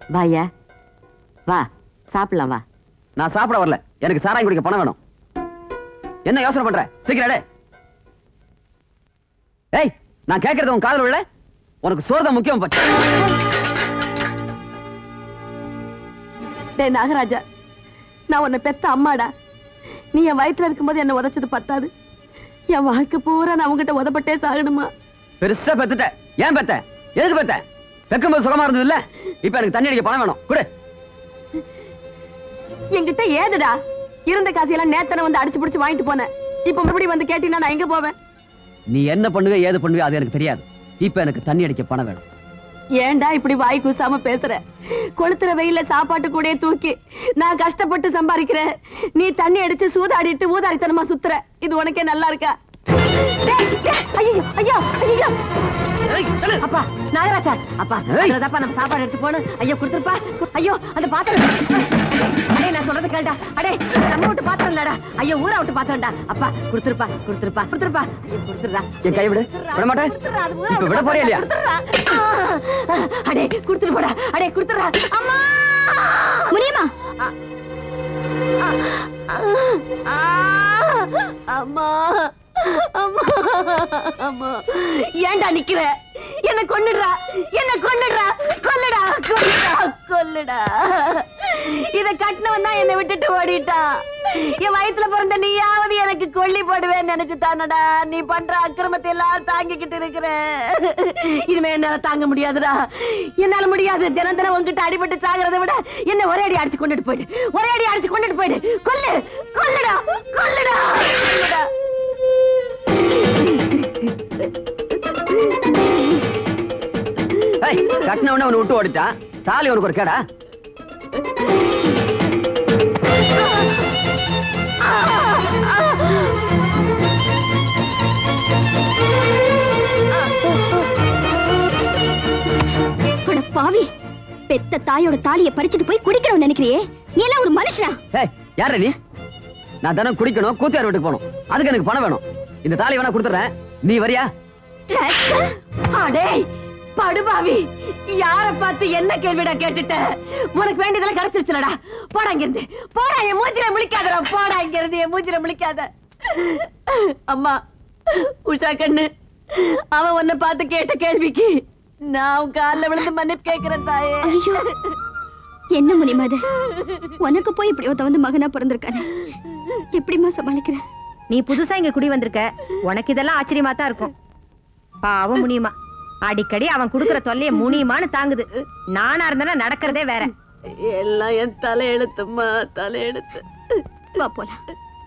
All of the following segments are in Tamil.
வாயா வா சாப்பிடலாம் வா நான் சாப்பிட வரல எனக்கு சாராயம் குடிக்க பணம் வேணும் என்ன யோசனை பண்ற சீக்கிரம் எடு. ஏய் நான் கேட்கறது உன் காதல் விழ உனக்கு சோறு தான் முக்கியம் பச்சை. டேய் நாகராஜா நான் உன்னை பெத்த அம்மாடா நீ என் வயித்துல இருக்கும்போது என்ன உதைச்சது பத்தாது என் வாழ்க்கை பூரா நான் உங்ககிட்ட உதப்பட்டே சாகணுமா பெருசா பெத்துட்ட ஏன் பெத்த எதுக்கு பெத்த பெக்கும்போது சுகமா இருந்தது இல்ல இப்ப எனக்கு தண்ணி அடிக்க பணம் வேணும் குடு என்கிட்ட ஏதுடா இருந்த காசையெல்லாம் நேத்தனை வந்து அடிச்சு பிடிச்சு வாங்கிட்டு போனேன் இப்ப மறுபடியும் வந்து கேட்டீங்கன்னா நான் எங்க போவேன் நீ என்ன பண்ணுவ ஏது பண்ணுவ அது எனக்கு தெரியாது இப்ப எனக்கு தண்ணி அடிக்க பணம் வேணும் ஏன்டா இப்படி வாய் கூசாம பேசுற கொளுத்துற வெயில்ல சாப்பாட்டு கூடயே தூக்கி நான் கஷ்டப்பட்டு சம்பாதிக்கிறேன் நீ தண்ணி அடிச்சு சூதாடிட்டு ஊதாரித்தனமா சுத்துற இது உனக்கே நல்லா இருக்கா டேய், டேய், ஐயையோ, ஐயோ, ஐயையோ. அப்பா நாகராஜா அப்பா ஏய். அதுலதாப்பா நம்ம சாப்பாடு எடுத்து போகணும் ஐயோ கொடுத்துருப்பா ஐயோ அந்த பாத்திரம் அடே நான் சொல்றது கேட்டா அடே இது நம்ம விட்டு பாத்திரம் இல்லடா ஐயோ ஊரா விட்டு பாத்திரம்டா அப்பா கொடுத்துருப்பா கொடுத்துருப்பா கொடுத்துருப்பா ஐயோ, கொடுத்துடுறா என் கை விடு விட மாட்டேன் கொடுத்துடுறா, அது ஊரா இப்ப விட்டு விட போறியா இல்லையா கொடுத்துடுறா. ஆ, அடே கொடுத்துட்டு போடா அடே கொடுத்துடுறா அம்மா முனியம்மா அம்மா அம்மா அம்மா ஏன்டா நிக்கிற என்ன கொன்னுடுறா என்ன கொன்னுடுறா கொல்லுடா கொல்லுடா கொல்லுடா இத கட்டினவன் தான் என்னை விட்டுட்டு ஓடிட்டான் என் வயித்துல பிறந்த நீயாவது எனக்கு கொல்லி போடுவேன்னு நினைச்சு தானடா நீ பண்ற அக்கிரமத்தை எல்லாம் தாங்கிக்கிட்டு இருக்கிறேன் இனிமே என்னால தாங்க முடியாதுடா என்னால முடியாது தினம் தினம் உன்கிட்ட அடிபட்டு சாகிறதை விட என்ன ஒரே அடி அடிச்சு கொண்டுட்டு போயிடு ஒரே அடி அடிச்சு கொண்டுட்டு போயிடு கொல்லு கொல்லுடா கொல்லுடா கொல்லுடா ஏய் கட்டினவன அவனை விட்டு ஓடிட்டான் தாலி உனக்கு ஒரு கேடா அட பாவி பெத்த தாயோட தாலிய பறிச்சுட்டு போய் குடிக்கணும்னு நினைக்கிறியே நீ எல்லாம் ஒரு மனுஷனா ஏய் யார நீ நான் தினம் குடிக்கணும் கூத்தியார் வீட்டுக்கு போகணும் அதுக்கு எனக்கு பணம் வேணும் இந்த தாலி வேணா கொடுத்துறேன் நீ வரியா அடேய் படுபாவி யார பார்த்து என்ன கேள்விடா கேட்டுட்ட உனக்கு வேண்டியதெல்லாம் கிடைச்சிருச்சுலடா போடா இங்கிருந்து போடா என் மூஞ்சில முழிக்காதடா போடா இங்கிருந்து என் மூஞ்சில முழிக்காத அம்மா உஷா கண்ணு அவன் உன்னை பார்த்து கேட்ட கேள்விக்கு நான் உன் கால்ல விழுந்து மன்னிப்பு கேட்கிறேன் தாயே ஐயோ என்ன முனியம்மா அது உனக்கு போய் இப்படி ஒருத்த வந்து மகனா பிறந்திருக்கானே எப்படிம்மா சமாளிக்கிற நீ புதுசா இங்க குடி வந்திருக்க உனக்கு இதெல்லாம் ஆச்சரியமா தான் இருக்கும் பாவம் முனியுமா அடிக்கடி அவன் குடுக்கற தொல்லைய முனியுமான்னு தாங்குது நானா இருந்தனா நடக்கிறதே வேற எல்லாம் என் தலை எழுத்தும்மா தலை எழுத்து வா போலாம்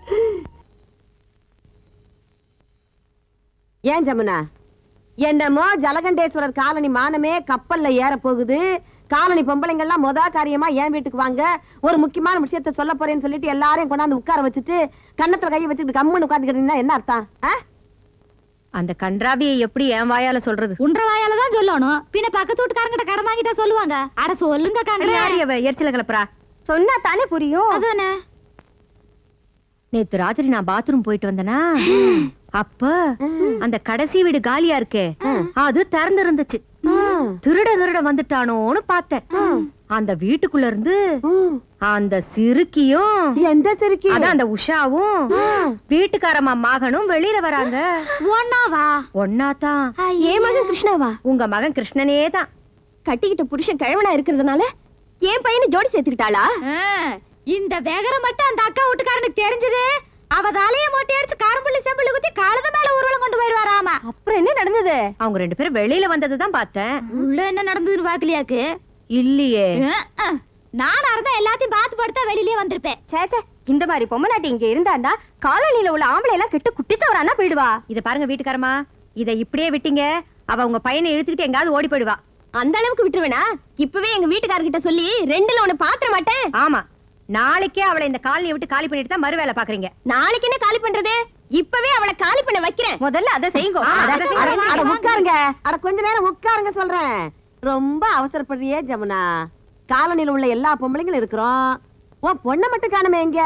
ஏன் ஜமுனா என்னமோ ஜலகண்டேஸ்வரர் காலனி மானமே கப்பல்ல ஏற போகுது காலனி பொம்பளைங்கள்லாம் மொத காரியமா என் வீட்டுக்கு வாங்க ஒரு முக்கியமான விஷயத்த சொல்ல போறேன்னு சொல்லிட்டு எல்லாரையும் கொண்டாந்து உட்கார வச்சுட்டு கன்னத்துல கையை வச்சுட்டு கம்முன்னு உட்காந்துக்கிட்டீங்கன்னா என்ன அர்த்தம் ஆ? அந்த கன்றாவியை எப்படி என் வாயால சொல்றது உன்ற வாயால தான் சொல்லணும் பின்ன பக்கத்து வீட்டுக்காரங்கிட்ட கடன் வாங்கிட்டா சொல்லுவாங்க அட சொல்லுங்க அட, யாரு இவ எரிச்சல கிளப்புறா சொன்னா தானே புரியும் அதானே நேத்து ராத்திரி நான் பாத்ரூம் போயிட்டு வந்தனா அப்ப அந்த கடைசி வீடு காலியா இருக்கே அது திறந்து இருந்துச்சு திருட திருட வந்துட்டானோன்னு பார்த்தேன் அந்த வீட்டுக்குள்ள இருந்து அந்த சிறுக்கியும் எந்த சிறுக்கி அதான் அந்த உஷாவும் வீட்டுக்காரம்மா மகனும் வெளியில வராங்க ஒன்னாவா ஒன்னாதான் ஏன் மகன் கிருஷ்ணாவா உங்க மகன் கிருஷ்ணனே தான் கட்டிக்கிட்ட புருஷன் கிழவனா இருக்கிறதுனால என் பையனை ஜோடி சேர்த்துக்கிட்டாளா இந்த வேகரம் மட்டும் அந்த அக்கா வீட்டுக்காரனுக்கு தெரிஞ்சது அவ தலைய மொட்டை அடிச்சு காரம்புள்ளி செம்புள்ளி குத்தி காலத மேல ஊர்வலம் கொண்டு போயிடுவாராமா அப்புறம் என்ன நடந்தது அவங்க ரெண்டு பேரும் வெளியில வந்ததுதான் பார்த்தேன் உள்ள என்ன நடந்ததுன்னு பாக்கலையாக்கு இல்லையே நானா இருந்தா எல்லாத்தையும் பார்த்து படுத்தா வெளியிலே வந்திருப்பேன் சேச்சே இந்த மாதிரி பொம்மை நாட்டி இங்க இருந்தாண்டா காலனில உள்ள ஆம்பளை எல்லாம் கெட்டு குட்டிச்சவரானா போயிடுவா இத பாருங்க வீட்டுக்காரமா இத இப்படியே விட்டீங்க அவ உங்க பையனை இழுத்துக்கிட்டு எங்காவது ஓடி போயிடுவா அந்த அளவுக்கு விட்டுருவேனா இப்பவே எங்க வீட்டுக்காரர்கிட்ட சொல்லி ரெண்டுல ஒண்ணு பாத்திர மாட்டேன் ஆமா நாளைக்கே அவளை இந்த காலனியை விட்டு காலி பண்ணிட்டு தான் மறு வேலை பாக்குறீங்க நாளைக்கு என்ன காலி பண்றது இப்பவே அவளை காலி பண்ண வைக்கிறேன் முதல்ல அதை செய்யுங்க ஆ, அதை செய்யுங்க. அட, அட, உட்காருங்க அட கொஞ்ச நேரம் உட்காருங்க சொல்றேன் ரொம்ப அவசரப்படுறியே ஜமுனா காலனில உள்ள எல்லா பொம்பளைங்களும் இருக்கிறோம் உன் பொண்ணை மட்டும் காணுமே எங்க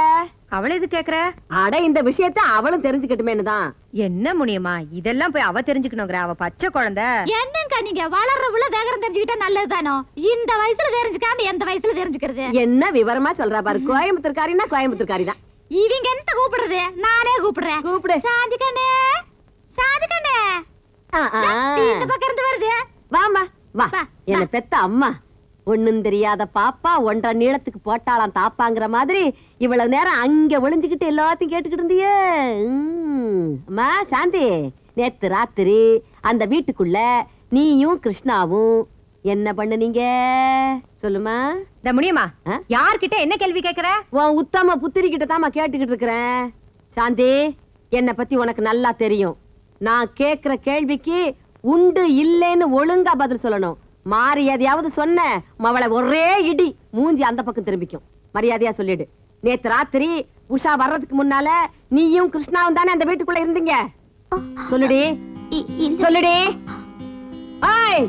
அவளை எது கேக்குற அட இந்த விஷயத்த அவளும் தெரிஞ்சுக்கட்டுமேனு தான் என்ன முனியம்மா இதெல்லாம் போய் அவ தெரிஞ்சுக்கணுங்கிற அவ பச்சை குழந்தை என்னங்க நீங்க வளர்றவுல வேகரம் தெரிஞ்சுக்கிட்டா நல்லதுதானோ இந்த வயசுல தெரிஞ்சுக்காம எந்த வயசுல தெரிஞ்சுக்கிறது என்ன விவரமா சொல்றா பாரு கோயம்புத்தூர்காரின்னா கோயம்புத்தூர்காரி தான் இவங்க என்ன கூப்பிடுறது நானே கூப்பிடுறேன் கூப்பிடு சாதிக்கண்ணே சாதிக்கண்ணே ஆ, ஆ. இந்த பக்கம் இருந்து வருது வாம்மா வா வா, என்ன பெத்த அம்மா ஒண்ணும் தெரியாத பாப்பா ஒன்றரை நீளத்துக்கு போட்டாளாம் தாப்பாங்கிற மாதிரி இவ்வளவு நேரம் அங்க ஒளிஞ்சுக்கிட்டு எல்லாத்தையும் கேட்டுக்கிட்டு இருந்தியே ம். அம்மா சாந்தி நேத்து ராத்திரி அந்த வீட்டுக்குள்ள நீயும் கிருஷ்ணாவும் என்ன பண்ணுனீங்க சொல்லுமா இந்த முனியம்மா ஆ? யார்கிட்ட என்ன கேள்வி கேக்குற உன் உத்தம புத்திரி கிட்ட தாமா கேட்டுக்கிட்டு இருக்கிறேன் சாந்தி என்னை பத்தி உனக்கு நல்லா தெரியும் நான் கேக்குற கேள்விக்கு உண்டு இல்லைன்னு ஒழுங்கா பதில் சொல்லணும் மாறி எதையாவது சொன்ன மவளை ஒரே இடி மூஞ்சி அந்த பக்கம் திரும்பிக்கும் மரியாதையா சொல்லிடு நேத்து ராத்திரி உஷா வர்றதுக்கு முன்னால நீயும் கிருஷ்ணாவும் தானே அந்த வீட்டுக்குள்ள இருந்தீங்க சொல்லுடி சொல்லுடி ஆய்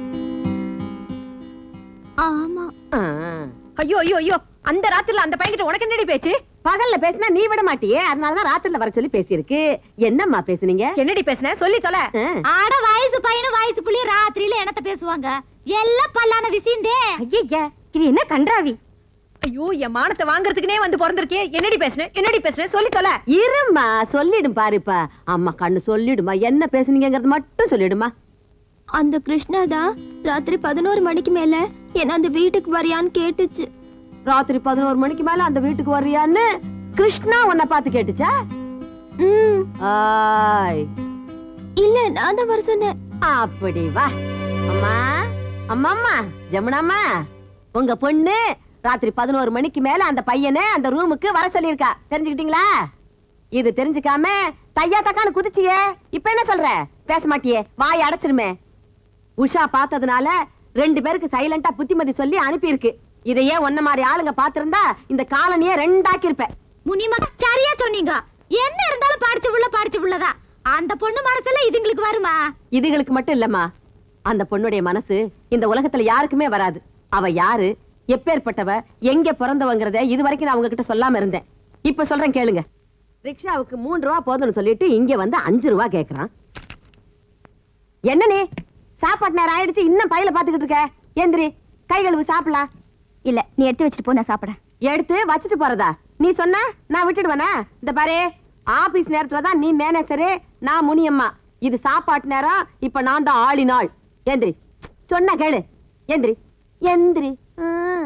ஆமா ஆ. ஐயோ ஐயோ ஐயோ அந்த ராத்திரில அந்த பையன்கிட்ட உனக்கு என்னடி பேச்சு பகல்ல பேசினா நீ விட மாட்டியே அதனாலதான் ராத்திரில வர சொல்லி பேசியிருக்கு என்னம்மா பேசுனீங்க என்னடி பேசுன சொல்லி தொலை ஆ. ஆட வயசு பையனும் வயசு புள்ளி ராத்திரியில என்னத்த பேசுவாங்க எல்லாம் பல்லான விஷயந்தே ஐயா இது என்ன கன்றாவி ஐயோ என் மானத்தை வாங்குறதுக்குனே வந்து பிறந்திருக்கே என்னடி பேசுன என்னடி பேசுன சொல்லி தொலை இரும்மா சொல்லிடும் பாருப்பா அம்மா கண்ணு சொல்லிடுமா என்ன பேசுனீங்கங்கறது மட்டும் சொல்லிடுமா அந்த கிருஷ்ணா தான் ராத்திரி பதினோரு மணிக்கு மேல என்ன அந்த வீட்டுக்கு வரியான்னு கேட்டுச்சு ராத்திரி பதினோரு மணிக்கு மேல அந்த வீட்டுக்கு வர்றியான்னு கிருஷ்ணா உன்னை பார்த்து கேட்டுச்சா ம் ஆய் இல்ல நான் தான் வர சொன்னேன் அப்படி வா அம்மா அம்மா அம்மா ஜமுனாம்மா உங்க பொண்ணு ராத்திரி பதினோரு மணிக்கு மேல அந்த பையனை அந்த ரூமுக்கு வர சொல்லியிருக்கா தெரிஞ்சுக்கிட்டீங்களா இது தெரிஞ்சுக்காம தையா தக்கான்னு குதிச்சியே இப்ப என்ன சொல்ற பேச மாட்டியே வாய் அடைச்சிருமே உஷா பார்த்ததுனால ரெண்டு பேருக்கு சைலண்டா புத்திமதி சொல்லி அனுப்பியிருக்கு இதையே ஒன்ன மாதிரி ஆளுங்க பாத்திருந்தா இந்த காலனிய ரெண்டாக்கி இருப்ப முனிமா சரியா சொன்னீங்க என்ன இருந்தாலும் படிச்ச புள்ள படிச்ச புள்ளதான் அந்த பொண்ணு மனசுல இதுங்களுக்கு வருமா இதுகளுக்கு மட்டும் இல்லம்மா அந்த பொண்ணுடைய மனசு இந்த உலகத்துல யாருக்குமே வராது அவ யாரு எப்பேற்பட்டவ எங்க பிறந்தவங்கிறத இது வரைக்கும் நான் உங்ககிட்ட சொல்லாம இருந்தேன் இப்ப சொல்றேன் கேளுங்க ரிக்ஷாவுக்கு மூணு ரூபா போதும்னு சொல்லிட்டு இங்க வந்து அஞ்சு ரூபா கேக்குறான் என்ன நீ சாப்பாட்டு நேரம் ஆயிடுச்சு இன்னும் பையில பாத்துக்கிட்டு இருக்க ஏந்திரி கை கழுவு சாப்பிடலாம் இல்ல நீ எடுத்து வச்சுட்டு போ நான் சாப்பிடுறேன் எடுத்து வச்சுட்டு போறதா நீ சொன்ன நான் விட்டுடுவேனா இந்த பாரு ஆபீஸ் நேரத்துல தான் நீ மேனேஜரு நான் முனியம்மா இது சாப்பாட்டு நேரம் இப்ப நான் தான் ஆளினாள் எந்திரி சொன்ன கேளு எந்திரி எந்திரி ஆ.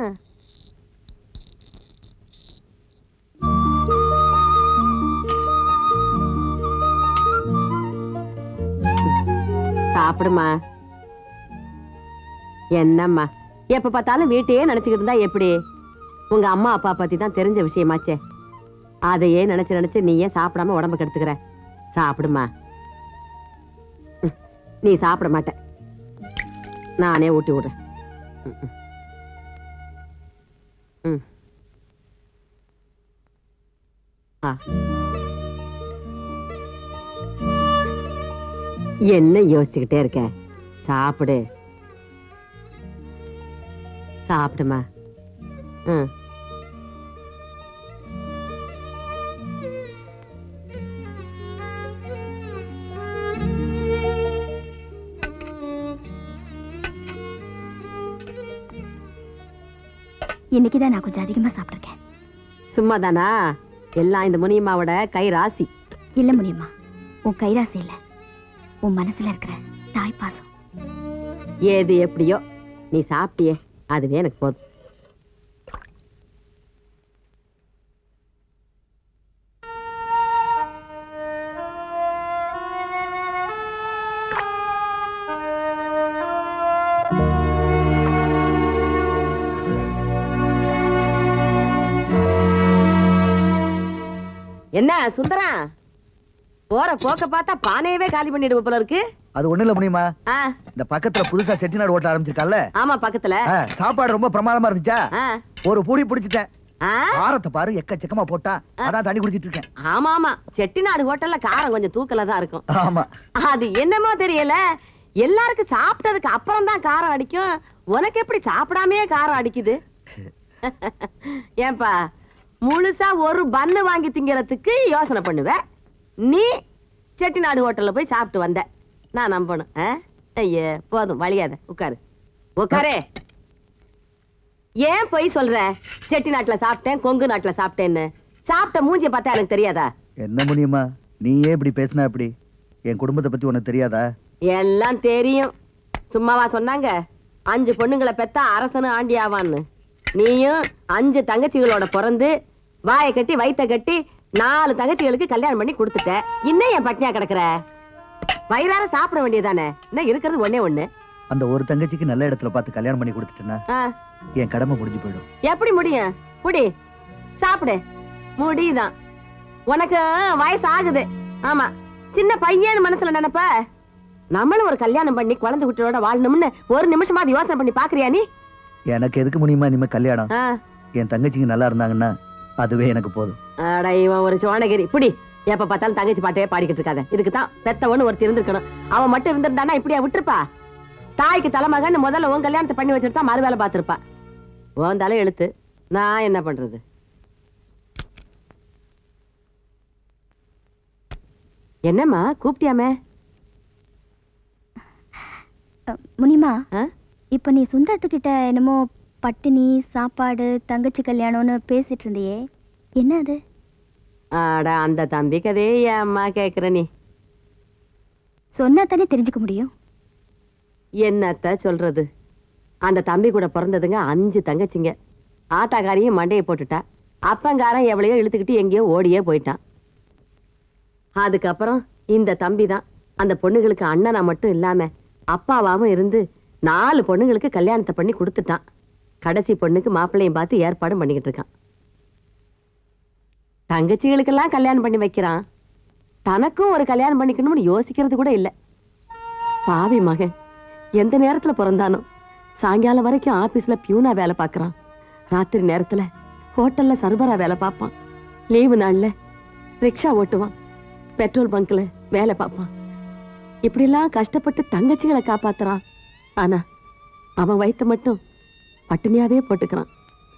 சாப்பிடுமா என்னம்மா எப்ப பார்த்தாலும் வீட்டையே நினைச்சுக்கிட்டு இருந்தா எப்படி உங்க அம்மா அப்பா பத்தி தான் தெரிஞ்ச விஷயமாச்சே அதையே நினைச்சு நினைச்சு நீ ஏன் சாப்பிடாம உடம்பு கெடுத்துக்கிற சாப்பிடுமா ம், நீ சாப்பிட மாட்ட நானே ஊட்டி விடுறேன் ம், ம். ம். ஆ. என்ன யோசிச்சுக்கிட்டே இருக்க சாப்பிடு சாப்பிடுமா ம் இன்னைக்குதான் நான் கொஞ்சம் அதிகமா சாப்பிட்டிருக்கேன் சும்மாதானா எல்லாம் இந்த முனியம்மாவோட கை ராசி இல்ல முடியுமா உன் கைராசி இல்ல உன் மனசுல இருக்கிற தாய் பாசம் ஏது எப்படியோ நீ சாப்பிட்டியே அதுவே எனக்கு போதும் என்ன சுந்தரா போற போக்க பார்த்தா பானையவே காலி பண்ணிடுவ போல இருக்கு அது ஒண்ணு இல்ல முடியுமா ஆ, இந்த பக்கத்துல புதுசா செட்டிநாடு ஓட்ட ஆரம்பிச்சிருக்கல்ல ஆமா பக்கத்துல ஆ, சாப்பாடு ரொம்ப பிரமாதமா இருந்துச்சா ஆ, ஒரு பூடி பிடிச்சிட்டேன் ஆ, காரத்தை பாரு எக்கச்சக்கமா போட்டா அதான் தண்ணி குடிச்சிட்டு இருக்கேன் ஆமா ஆமா செட்டிநாடு ஹோட்டல்ல காரம் கொஞ்சம் தூக்கல தான் இருக்கும் ஆமா அது என்னமோ தெரியல எல்லாருக்கும் சாப்பிட்டதுக்கு அப்புறம் தான் காரம் அடிக்கும் உனக்கு எப்படி சாப்பிடாமயே காரம் அடிக்குது ஏன்பா முழுசா ஒரு பன்னு வாங்கி திங்கிறதுக்கு யோசனை பண்ணுவ நீ செட்டிநாடு ஹோட்டல்ல போய் சாப்பிட்டு வந்த நான் நம்பணும் ஆ? ஐயே போதும் வழியாத உட்காரு உட்காரே ஏன் பொய் சொல்ற செட்டிநாட்டுல சாப்பிட்டேன் கொங்கு நாட்டுல சாப்பிட்டேன்னு சாப்பிட்ட மூஞ்சிய பார்த்தா எனக்கு தெரியாதா என்ன முடியுமா நீயே இப்படி பேசினா எப்படி என் குடும்பத்தை பத்தி உனக்கு தெரியாதா எல்லாம் தெரியும் சும்மாவா சொன்னாங்க அஞ்சு பொண்ணுங்களை பெத்தா அரசனு ஆண்டி ஆவான்னு நீயும் அஞ்சு தங்கச்சிகளோட பிறந்து வாயை கட்டி வயித்த கட்டி நாலு தங்கச்சிகளுக்கு கல்யாணம் பண்ணி கொடுத்துட்ட இன்னும் என் பட்னியா கிடக்குற வயிறார சாப்பிட வேண்டியதானே இன்னும் இருக்கிறது ஒண்ணே ஒண்ணு அந்த ஒரு தங்கச்சிக்கு நல்ல இடத்துல பார்த்து கல்யாணம் பண்ணி கொடுத்துட்டேன்னா ஆ, என் கடமை முடிஞ்சு போயிடும் எப்படி முடியும் புடி சாப்பிடு முடியுதான் உனக்கு வயசு ஆகுது ஆமா சின்ன பையன் மனசுல நினைப்ப நம்மளும் ஒரு கல்யாணம் பண்ணி குழந்தை குட்டியோட வாழணும்னு ஒரு நிமிஷமா அது யோசனை பண்ணி பாக்குறியா நீ எனக்கு எதுக்கு முடியுமா இனிமே கல்யாணம் ஆ, என் தங்கச்சிங்க நல்லா இருந்தாங்கன்னா அதுவே எனக்கு போதும் அட இவன் ஒரு சோனகிரி புடி எப்ப பார்த்தாலும் தங்கச்சி பாட்டே பாடிக்கிட்டு இருக்காத இதுக்கு தான் பெத்தவன்னு ஒருத்தி இருந்திருக்கணும் அவன் மட்டும் இருந்திருந்தானா இப்படியா விட்டுருப்பா தாய்க்கு தலைமகன் முதல்ல உன் கல்யாணத்தை பண்ணி வச்சுட்டு தான் மறு வேலை பார்த்திருப்பா உன் தலை எழுத்து நான் என்ன பண்றது என்னம்மா கூப்பிட்டியாமே முனிமா ஆ? இப்ப நீ சுந்தரத்துக்கிட்ட என்னமோ பட்டினி சாப்பாடு தங்கச்சி கல்யாணம்னு பேசிட்டு இருந்தியே என்ன அது அட அந்த தம்பி கதையே என் அம்மா கேக்குற நீ சொன்னா தானே தெரிஞ்சுக்க முடியும் என்னத்த சொல்றது அந்த தம்பி கூட பிறந்ததுங்க அஞ்சு தங்கச்சிங்க ஆத்தாக்காரியும் மண்டையை போட்டுட்டா அப்பங்காரன் எவ்வளையோ இழுத்துக்கிட்டு எங்கேயோ ஓடியே போயிட்டான் அதுக்கப்புறம் இந்த தம்பி தான் அந்த பொண்ணுங்களுக்கு அண்ணனா மட்டும் இல்லாம அப்பாவாவும் இருந்து நாலு பொண்ணுங்களுக்கு கல்யாணத்தை பண்ணி கொடுத்துட்டான் கடைசி பொண்ணுக்கு மாப்பிள்ளையும் பார்த்து ஏற்பாடும் பண்ணிக்கிட்டு இருக்கான் தங்கச்சிகளுக்கெல்லாம் கல்யாணம் பண்ணி வைக்கிறான் தனக்கும் ஒரு கல்யாணம் பண்ணிக்கணும்னு யோசிக்கிறது கூட இல்ல பாவி மகன் எந்த நேரத்துல பிறந்தானோ சாயங்காலம் வரைக்கும் ஆபீஸ்ல பியூனா வேலை பார்க்கறான் ராத்திரி நேரத்துல ஹோட்டல்ல சர்வரா வேலை பார்ப்பான் லீவு நாள்ல ரிக்ஷா ஓட்டுவான் பெட்ரோல் பங்க்ல வேலை பார்ப்பான் இப்படிலாம் கஷ்டப்பட்டு தங்கச்சிகளை காப்பாத்துறான் ஆனா அவன் வயித்த மட்டும் பட்டினியாவே போட்டுக்கிறான்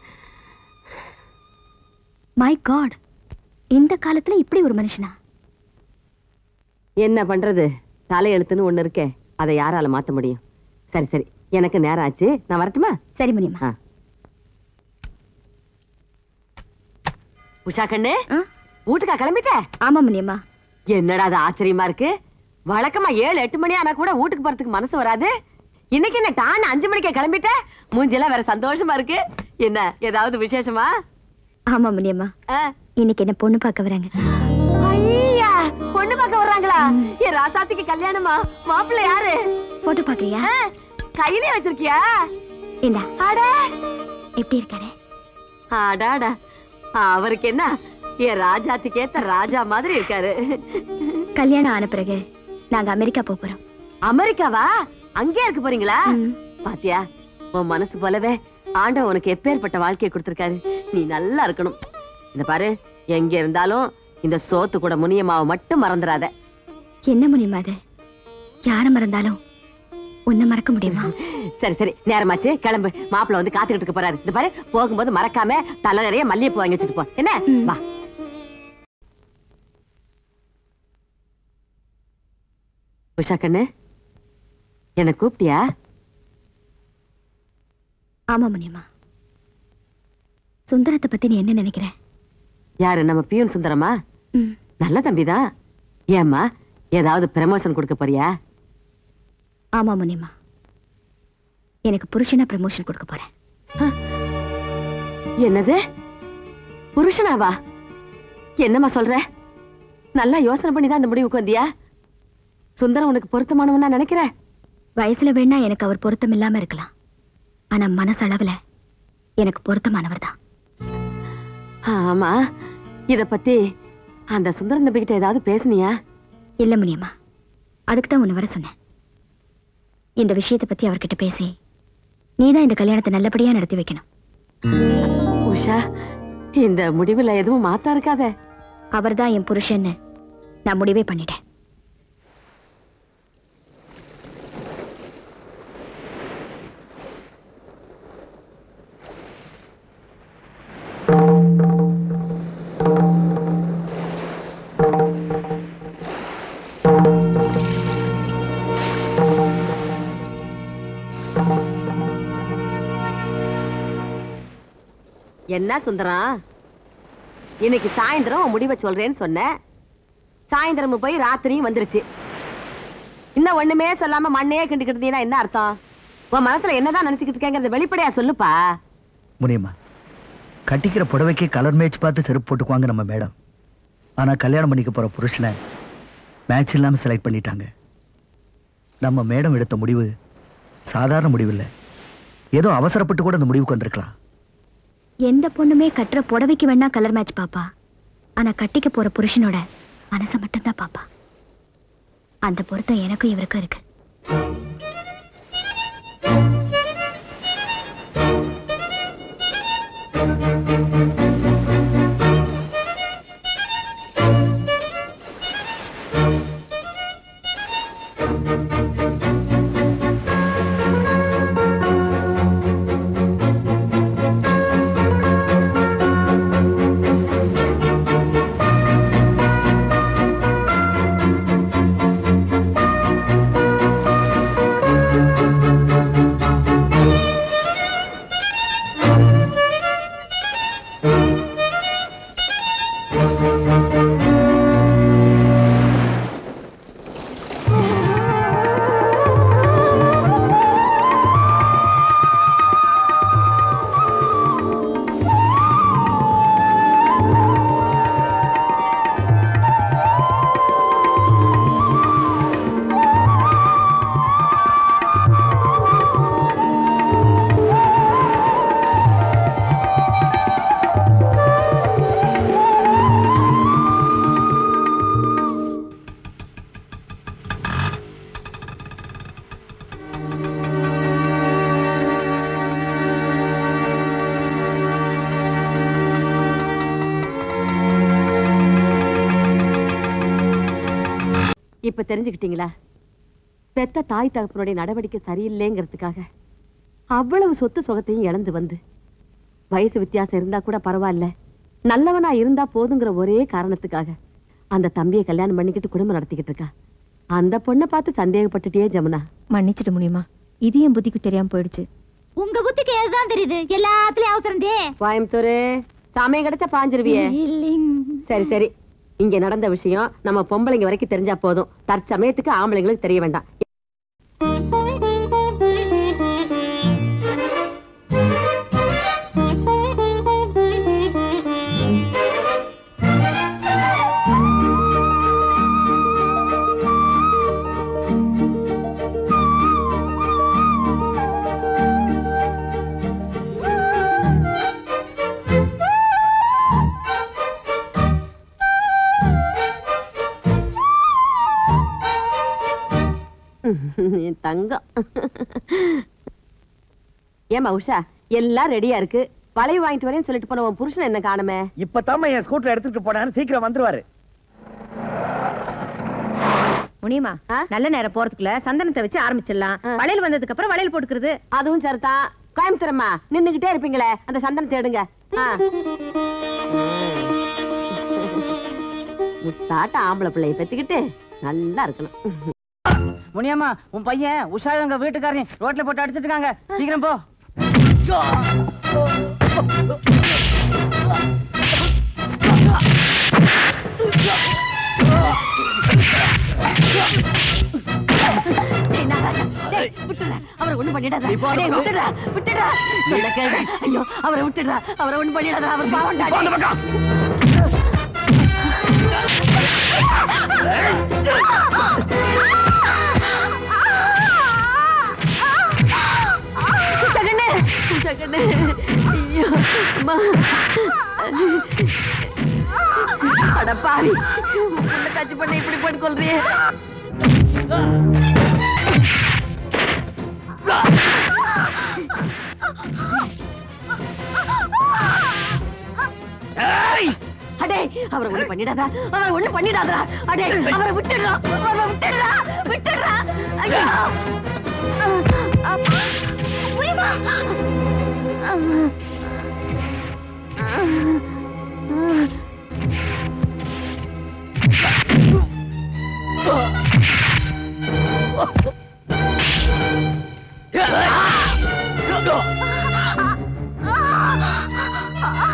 மை காட் இந்த காலத்துல இப்படி ஒரு மனுஷனா என்ன பண்றது தலையெழுத்துன்னு ஒண்ணு இருக்கே அதை யாரால மாத்த முடியும் சரி சரி எனக்கு நேரம் ஆச்சு நான் வரட்டுமா சரி முனிமா ஆ. உஷா கண்ணு ஆ? வீட்டுக்கா கிளம்பிட்ட ஆமா முனியம்மா என்னடா அது ஆச்சரியமா இருக்கு வழக்கமா ஏழு எட்டு மணி ஆனா கூட வீட்டுக்கு போறதுக்கு மனசு வராது இன்னைக்கு என்ன டான் அஞ்சு மணிக்கே கிளம்பிட்ட மூஞ்சிலாம் வேற சந்தோஷமா இருக்கு என்ன ஏதாவது விசேஷமா ஆமா முனியம்மா ஆ? இன்னைக்கு என்ன பொண்ணு பார்க்க வராங்க ஐயா பொண்ணு பார்க்க வர்றாங்களா என் ராசாத்திக்கு கல்யாணமா மாப்பிள்ளை யாரு போட்டோ பாக்குறியா ஆ, கையிலே வச்சிருக்கியா இந்தா அட எப்படி இருக்காரு அடாடா அவருக்கு என்ன என் ராஜாத்துக்கு ஏத்த ராஜா மாதிரி இருக்காரு கல்யாணம் ஆன பிறகு நாங்க அமெரிக்கா போப் போறோம் அமெரிக்காவா அங்கே இருக்க போறீங்களா ம். பாத்தியா உன் மனசு போலவே ஆண்டவன் உனக்கு எப்பேற்பட்ட வாழ்க்கையை கொடுத்திருக்காரு நீ நல்லா இருக்கணும் இந்த பாரு எங்க இருந்தாலும் இந்த சோத்து கூட முனியமாவை மட்டும் மறந்துடாத என்ன முனியம்மா அது யார மறந்தாலும் உன்னை மறக்க முடியுமா சரி சரி நேரமாச்சு கிளம்பு மாப்பிள்ள வந்து காத்துக்கிட்டு இருக்க போறாரு இந்த பாரு போகும்போது மறக்காம தலை நிறைய மல்லிகைப்பூ வாங்கி வச்சுட்டு போ என்ன ம். வா உஷா கண்ணு என்ன கூப்பிட்டியா ஆமா முனியம்மா சுந்தரத்தை பத்தி நீ என்ன நினைக்கிற யாரு நம்ம பியூன் சுந்தரமா ம். நல்ல தம்பிதான் ஏம்மா ஏதாவது ப்ரமோஷன் கொடுக்க போறியா ஆமா முனியம்மா எனக்கு புருஷனா ப்ரமோஷன் கொடுக்க போறேன் என்னது புருஷனாவா என்னம்மா சொல்ற நல்லா யோசனை பண்ணி தான் அந்த முடிவுக்கு வந்தியா சுந்தரம் உனக்கு பொருத்தமானவனா நினைக்கிற வயசுல வேணா எனக்கு அவர் பொருத்தம் இல்லாம இருக்கலாம் ஆனா மனசளவுல எனக்கு பொருத்தமானவர் தான் ஆமா இத பத்தி அந்த சுந்தரம் தம்பி கிட்ட ஏதாவது பேசுனியா இல்ல முனியம்மா அதுக்கு தான் உன்னை வர சொன்னேன் இந்த விஷயத்தை பத்தி அவர்கிட்ட பேசி நீதான் இந்த கல்யாணத்தை நல்லபடியா நடத்தி வைக்கணும் உஷா இந்த முடிவுல எதுவும் மாத்தா இருக்காத அவர்தான் என் புருஷன்னு நான் முடிவே பண்ணிட்டேன் என்ன சுந்தரம் இன்னைக்கு சாயந்தரம் உன் முடிவை சொல்றேன்னு சொன்ன சாயந்தரம் போய் ராத்திரியும் வந்துருச்சு இன்னும் ஒண்ணுமே சொல்லாம மண்ணையே கிண்டுக்கிட்டு இருந்தீங்கன்னா என்ன அர்த்தம் உன் மனசுல என்னதான் நினைச்சுக்கிட்டு இருக்கேங்கிறத வெளிப்படையா சொல்லுப்பா முனியம்மா கட்டிக்கிற புடவைக்கே கலர் மேட்ச் பார்த்து செருப்பு போட்டுக்குவாங்க நம்ம மேடம் ஆனா கல்யாணம் பண்ணிக்க போற புருஷனை மேட்ச் இல்லாம செலக்ட் பண்ணிட்டாங்க நம்ம மேடம் எடுத்த முடிவு சாதாரண முடிவு இல்லை ஏதோ அவசரப்பட்டு கூட அந்த முடிவுக்கு வந்திருக்கலாம் எந்த பொண்ணுமே கட்டுற புடவைக்கு வேணா கலர் மேட்ச் பாப்பா ஆனா கட்டிக்க போற புருஷனோட மனசை மட்டும்தான் பாப்பா அந்த பொருத்தம் எனக்கும் இவருக்கும் இருக்கு இப்ப தெரிஞ்சுக்கிட்டீங்களா பெத்த தாய் தகப்பனுடைய நடவடிக்கை சரியில்லைங்கிறதுக்காக அவ்வளவு சொத்து சுகத்தையும் இழந்து வந்து வயசு வித்தியாசம் இருந்தா கூட பரவாயில்ல நல்லவனா இருந்தா போதுங்கிற ஒரே காரணத்துக்காக அந்த தம்பியை கல்யாணம் பண்ணிக்கிட்டு குடும்பம் நடத்திக்கிட்டு இருக்கா அந்த பொண்ணை பார்த்து சந்தேகப்பட்டுட்டே ஜமுனா மன்னிச்சிட முடியுமா இது என் புத்திக்கு தெரியாம போயிடுச்சு உங்க புத்திக்கு எதுதான் தெரியுது எல்லாத்துலயும் அவசரம் கோயம்புத்தூர் சமயம் கிடைச்சா பாஞ்சிருவியே சரி சரி இங்க நடந்த விஷயம் நம்ம பொம்பளைங்க வரைக்கும் தெரிஞ்சா போதும் தற்சமயத்துக்கு ஆம்பளைங்களுக்கு தெரிய வேண்டாம் என் தங்கம் ஏமா உஷா எல்லாம் ரெடியா இருக்கு வளைவு வாங்கிட்டு வரேன்னு சொல்லிட்டு போன உன் புருஷன் என்ன காணுமே இப்பதாம்மா என் ஸ்கூட்டர் எடுத்துட்டு போனாரு சீக்கிரம் வந்துருவாரு முனியமா ஆ? நல்ல நேரம் போறதுக்குள்ள சந்தனத்தை வச்சு ஆரம்பிச்சிடலாம் ஆ. வளையல் வந்ததுக்கு அப்புறம் வளையல் போட்டுக்கிறது அதுவும் சரிதான் கோயம்புத்தூரம்மா நின்னுகிட்டே இருப்பீங்களே அந்த சந்தனத்தை எடுங்க ஆ. முத்தாட்ட ஆம்பளை பிள்ளைய பெத்துக்கிட்டு நல்லா இருக்கணும் முனியம்மா உன் பையன் உஷா எங்க வீட்டுக்காரன் ரோட்ல போட்டு அடிச்சிட்டு இருக்காங்க சீக்கிரம் போ டேய், நாராஜா, டேய், விட்டுடுடா. அவரை ஒண்ணும் பண்ணிடாத. டேய், விட்டுடுடா, விட்டுடுடா. சொல்ல கேளுடா. ஐயோ, அவரை விட்டுடுடா. அவரை ஒண்ணும் பண்ணிடாத. அவர் பாவம்டா, டேய். உஷாக்கண்ணு, உஷாக்கண்ணு. ஐயோ, அம்மா. அட பாவி உள்ள காட்சி பண்ண இப்படி போட்டு கொள்றியே அடே அவரை ஒண்ணு பண்ணிடாதா அவரை ஒண்ணு பண்ணிடாதா அடே அவரை விட்டுடுறா அவரை விட்டுடுறா விட்டுடுறா ஐயோ அப்பா முடியுமா ஆ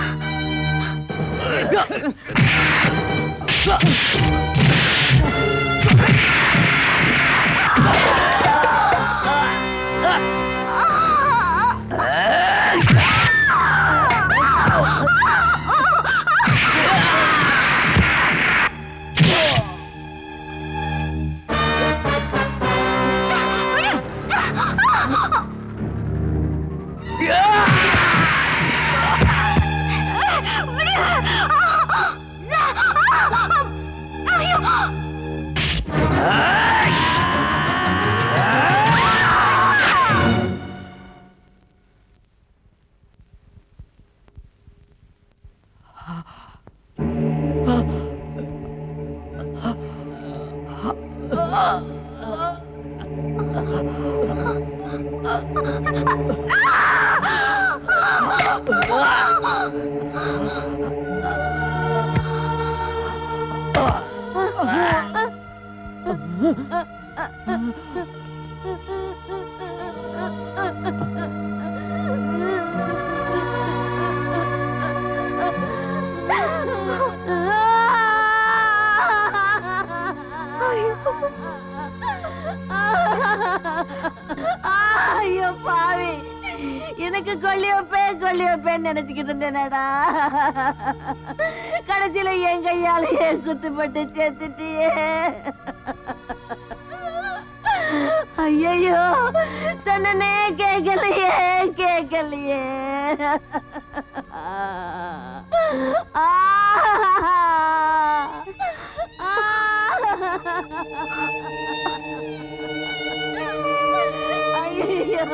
ஐயோ பாவி எனக்கு கொல்லி வைப்பேன் கொல்லி வைப்பேன்னு நினைச்சுக்கிட்டு இருந்தேனடா கடைசியில என் கையாலேயே குத்துப்பட்டு சேர்த்துட்டியே ஐயோ சொன்னனே கேட்கலையே கேட்கலையே ஆ ஐயோ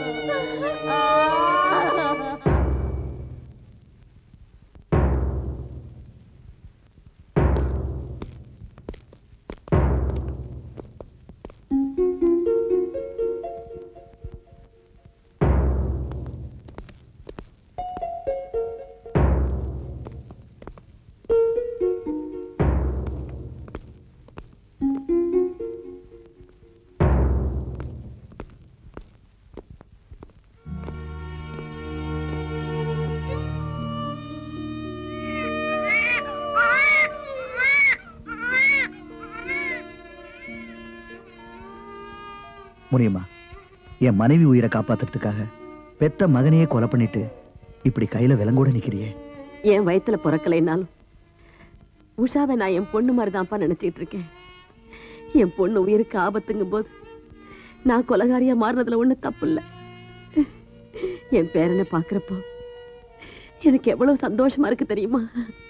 முடியுமா என் மனைவி உயிரை காப்பாத்துறதுக்காக பெத்த மகனையே கொலை பண்ணிட்டு இப்படி கையில விலங்கோட நிக்கிறியே என் வயித்துல பிறக்கலைனாலும் உஷாவை நான் என் பொண்ணு மாதிரி தான்ப்பா நினைச்சிட்டு இருக்கேன் என் பொண்ணு உயிருக்கு ஆபத்துங்கும் போது நான் கொலகாரியா மாறுறதுல ஒண்ணு தப்பு இல்ல என் பேரனை பாக்குறப்போ எனக்கு எவ்வளவு சந்தோஷமா இருக்கு தெரியுமா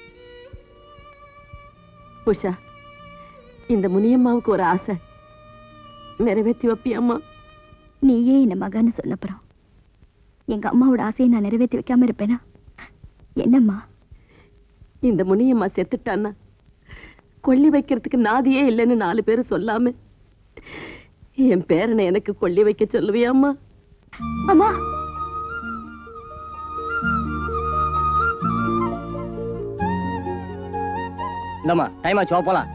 உஷா இந்த முனியம்மாவுக்கு ஒரு ஆசை நிறைவேற்றி வைப்பியம்மா நீயே என்ன மகன்னு சொன்னப்புறம் எங்க அம்மாவோட ஆசையை நான் நிறைவேற்றி வைக்காம இருப்பேனா என்னம்மா இந்த முனியம்மா செத்துட்டான்னா கொல்லி வைக்கிறதுக்கு நாதியே இல்லைன்னு நாலு பேர் சொல்லாம என் பேரனை எனக்கு கொல்லி வைக்க சொல்லுவியாம்மா அம்மா இந்தம்மா டைம் ஆச்சு வா போலாம்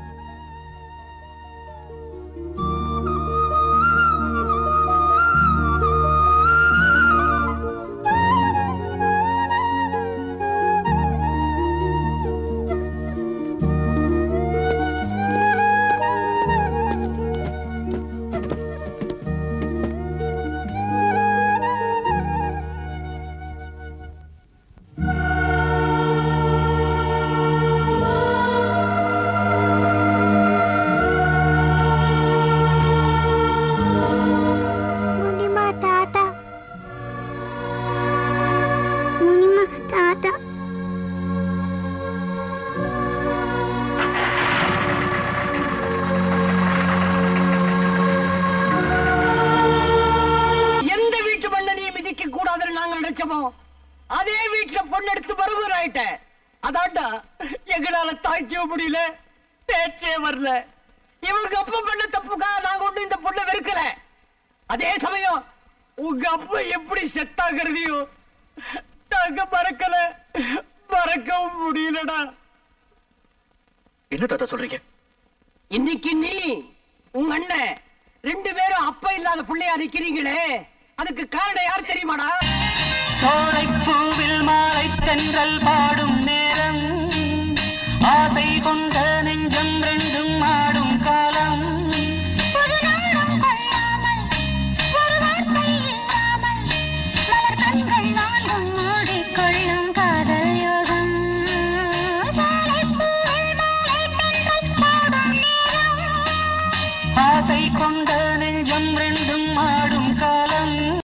முனிமா டாடா முனிமா டாடா எந்த வீட்டு மண்ணை நீ மிதிக்க கூடாதுன்னு நாங்க நினைச்சோமோ அதே வீட்டுல பொண்ணு எடுத்து மறுபடியும் ஆயிட்ட அதான்டா எங்களால தாய்க்க முடியல பேச்சே வரல இவங்க அப்பா பண்ண தப்புக்காக நாங்க ஒண்ணு இந்த பொண்ணை வெறுக்கல அதே சமயம் உங்க அப்பா எப்படி செத்தாகிறதையோ நாங்க மறக்கல மறக்கவும் முடியலடா என்ன தாத்தா சொல்றீங்க இன்னைக்கு நீ உங்க அண்ணன் ரெண்டு பேரும் அப்பா இல்லாத பிள்ளையா நிக்கிறீங்களே அதுக்கு காரணம் யார் தெரியுமாடா சோலைப்பூவில் மாலை தென்றல் பாடும் நேரம் ஆசை கொண்ட நெஞ்சங்கள்